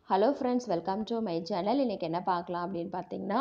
hello friends welcome to my channel இன்றைக்கி என்ன பார்க்கலாம் அப்படின்னு பார்த்தீங்கன்னா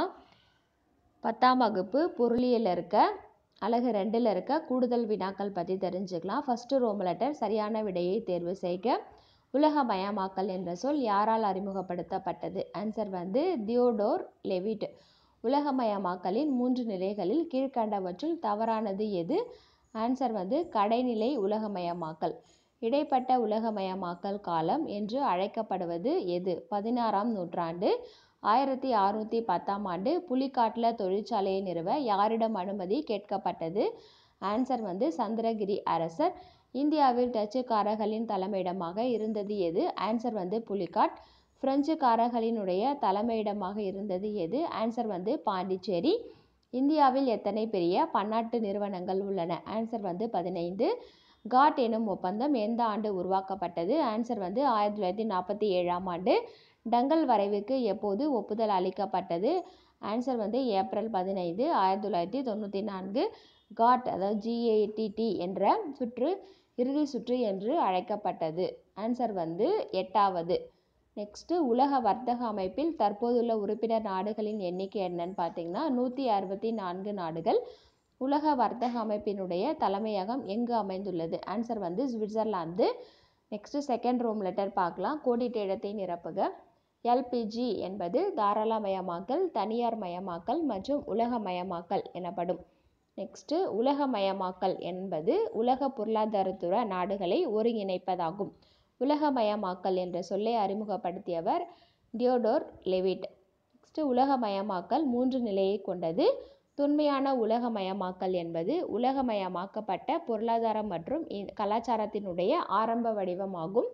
பத்தாம் வகுப்பு பொருளியலில் இருக்க அழகு ரெண்டில் இருக்க கூடுதல் வினாக்கள் பற்றி தெரிஞ்சுக்கலாம் ஃபஸ்ட்டு ரோம் லெட்டர் சரியான விடையை தேர்வு செய்க உலகமயமாக்கல் என்ற சொல் யாரால் அறிமுகப்படுத்தப்பட்டது ஆன்சர் வந்து தியோடோர் லெவிட் உலகமயமாக்கலின் மூன்று நிலைகளில் கீழ்கண்டவற்றுள் தவறானது எது ஆன்சர் வந்து கடைநிலை உலகமயமாக்கல் இடைப்பட்ட உலகமயமாக்கல் காலம் என்று அழைக்கப்படுவது எது பதினாறாம் நூற்றாண்டு ஆயிரத்தி அறுநூற்றி பத்தாம் ஆண்டு புலிக்காட்டில் தொழிற்சாலையை நிறுவ யாரிடம் அனுமதி கேட்கப்பட்டது ஆன்சர் வந்து சந்திரகிரி அரசர் இந்தியாவில் டச்சுக்காரர்களின் தலைமையிடமாக இருந்தது எது ஆன்சர் வந்து புலிகாட் பிரெஞ்சுக்காரர்களினுடைய தலைமையிடமாக இருந்தது எது ஆன்சர் வந்து பாண்டிச்சேரி இந்தியாவில் எத்தனை பெரிய பன்னாட்டு நிறுவனங்கள் உள்ளன ஆன்சர் வந்து பதினைந்து காட் எனும் ஒப்பந்தம் எந்த ஆண்டு உருவாக்கப்பட்டது ஆன்சர் வந்து ஆயிரத்தி தொள்ளாயிரத்தி நாற்பத்தி ஏழாம் ஆண்டு டங்கல் வரைவுக்கு எப்போது ஒப்புதல் அளிக்கப்பட்டது ஆன்சர் வந்து ஏப்ரல் பதினைந்து ஆயிரத்தி தொள்ளாயிரத்தி தொண்ணூற்றி நான்கு காட் அதாவது ஜிஏடிடி என்ற சுற்று இறுதி சுற்று என்று அழைக்கப்பட்டது ஆன்சர் வந்து எட்டாவது நெக்ஸ்ட்டு உலக வர்த்தக அமைப்பில் தற்போதுள்ள உறுப்பினர் நாடுகளின் எண்ணிக்கை என்னன்னு பார்த்தீங்கன்னா நூற்றி அறுபத்தி நான்கு நாடுகள் உலக வர்த்தக அமைப்பினுடைய தலைமையகம் எங்கு அமைந்துள்ளது ஆன்சர் வந்து சுவிட்சர்லாந்து நெக்ஸ்ட்டு செகண்ட் ரோம் லெட்டர் பார்க்கலாம் கோடிட்ட இடத்தை நிரப்புக எல்பிஜி என்பது தாராளமயமாக்கல் தனியார் மயமாக்கல் மற்றும் உலகமயமாக்கல் எனப்படும் நெக்ஸ்ட்டு உலகமயமாக்கல் என்பது உலக பொருளாதாரத்துற நாடுகளை ஒருங்கிணைப்பதாகும் உலகமயமாக்கல் என்ற சொல்லை அறிமுகப்படுத்தியவர் டியோடோர் லெவிட் நெக்ஸ்ட்டு உலகமயமாக்கல் மூன்று நிலையை கொண்டது தொன்மையான உலகமயமாக்கல் என்பது உலகமயமாக்கப்பட்ட பொருளாதாரம் மற்றும் கலாச்சாரத்தினுடைய ஆரம்ப வடிவமாகும்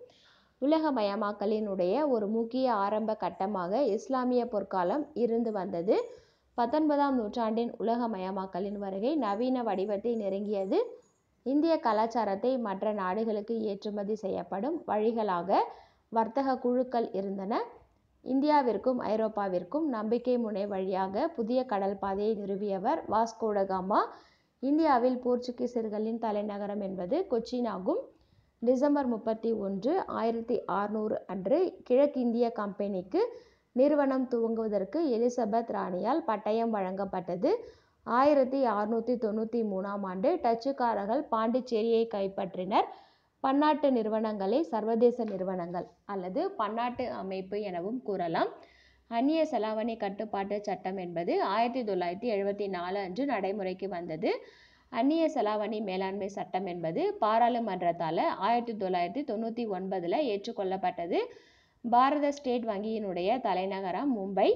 உலகமயமாக்கலினுடைய ஒரு முக்கிய ஆரம்ப கட்டமாக இஸ்லாமிய பொற்காலம் இருந்து வந்தது பத்தொன்பதாம் நூற்றாண்டின் உலகமயமாக்கலின் வருகை நவீன வடிவத்தை நெருங்கியது இந்திய கலாச்சாரத்தை மற்ற நாடுகளுக்கு ஏற்றுமதி செய்யப்படும் வழிகளாக வர்த்தக குழுக்கள் இருந்தன இந்தியாவிற்கும் ஐரோப்பாவிற்கும் நம்பிக்கை முனை வழியாக புதிய கடல் பாதையை நிறுவியவர் வாஸ்கோடகாமா இந்தியாவில் போர்ச்சுகீசியர்களின் தலைநகரம் என்பது கொச்சின் ஆகும் டிசம்பர் முப்பத்தி ஒன்று ஆயிரத்தி அறுநூறு அன்று கிழக்கிந்திய கம்பெனிக்கு நிறுவனம் துவங்குவதற்கு எலிசபெத் ராணியால் பட்டயம் வழங்கப்பட்டது ஆயிரத்தி அறுநூற்றி தொண்ணூற்றி மூணாம் ஆண்டு டச்சுக்காரர்கள் பாண்டிச்சேரியை கைப்பற்றினர் பன்னாட்டு நிறுவனங்களை சர்வதேச நிறுவனங்கள் அல்லது பன்னாட்டு அமைப்பு எனவும் கூறலாம் அந்நிய செலாவணி கட்டுப்பாட்டு சட்டம் என்பது ஆயிரத்தி தொள்ளாயிரத்தி எழுபத்தி நாலு அன்று நடைமுறைக்கு வந்தது அந்நிய செலாவணி மேலாண்மை சட்டம் என்பது பாராளுமன்றத்தால் ஆயிரத்தி தொள்ளாயிரத்தி தொண்ணூற்றி ஒன்பதில் ஏற்றுக்கொள்ளப்பட்டது பாரத ஸ்டேட் வங்கியினுடைய தலைநகரம் மும்பை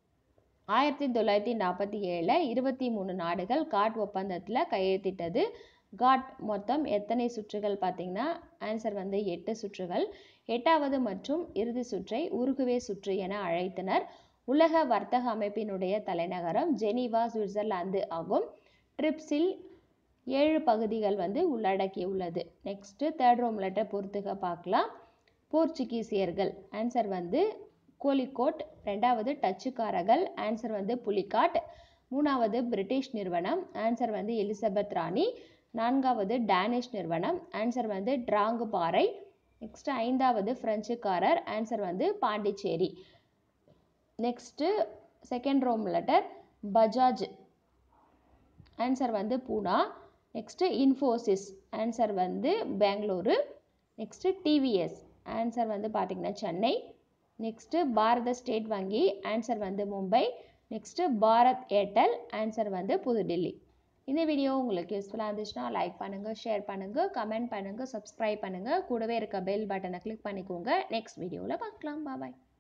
ஆயிரத்தி தொள்ளாயிரத்தி நாற்பத்தி ஏழில் இருபத்தி மூணு நாடுகள் காட் ஒப்பந்தத்தில் கையெழுத்திட்டது காட் மொத்தம் எத்தனை சுற்றுகள் பார்த்தீங்கன்னா ஆன்சர் வந்து எட்டு சுற்றுகள் எட்டாவது மற்றும் இறுதி சுற்றை உருகுவே சுற்று என அழைத்தனர் உலக வர்த்தக அமைப்பினுடைய தலைநகரம் ஜெனீவா சுவிட்சர்லாந்து ஆகும் ட்ரிப்ஸில் ஏழு பகுதிகள் வந்து உள்ளடக்கியுள்ளது நெக்ஸ்ட்டு தேர்ட் ரோம் லெட்டர் பொறுத்துக்க பார்க்கலாம் போர்ச்சுகீசியர்கள் ஆன்சர் வந்து கோலிகோட் ரெண்டாவது டச்சுக்காரர்கள் ஆன்சர் வந்து புலிகாட் மூணாவது பிரிட்டிஷ் நிறுவனம் ஆன்சர் வந்து எலிசபெத் ராணி நான்காவது டேனிஷ் நிறுவனம் ஆன்சர் வந்து டிராங்கு பாறை நெக்ஸ்ட் ஐந்தாவது ஃப்ரெஞ்சுக்காரர் ஆன்சர் வந்து பாண்டிச்சேரி நெக்ஸ்ட்டு செகண்ட் ரோம் லெட்டர் பஜாஜ் ஆன்சர் வந்து பூனா நெக்ஸ்ட்டு இன்ஃபோசிஸ் ஆன்சர் வந்து பெங்களூரு நெக்ஸ்ட்டு டிவிஎஸ் ஆன்சர் வந்து பார்த்திங்கன்னா சென்னை நெக்ஸ்ட்டு பாரத ஸ்டேட் வங்கி ஆன்சர் வந்து மும்பை நெக்ஸ்ட்டு பாரத் ஏர்டெல் ஆன்சர் வந்து புதுடில்லி இந்த வீடியோ உங்களுக்கு யூஸ்ஃபுல்லாக இருந்துச்சுன்னா லைக் பண்ணுங்கள் ஷேர் பண்ணுங்கள் கமெண்ட் பண்ணுங்கள் சப்ஸ்கிரைப் பண்ணுங்கள் கூடவே இருக்க பெல் பட்டனை கிளிக் பண்ணிக்கோங்க நெக்ஸ்ட் வீடியோவில் பார்க்கலாம் பாய்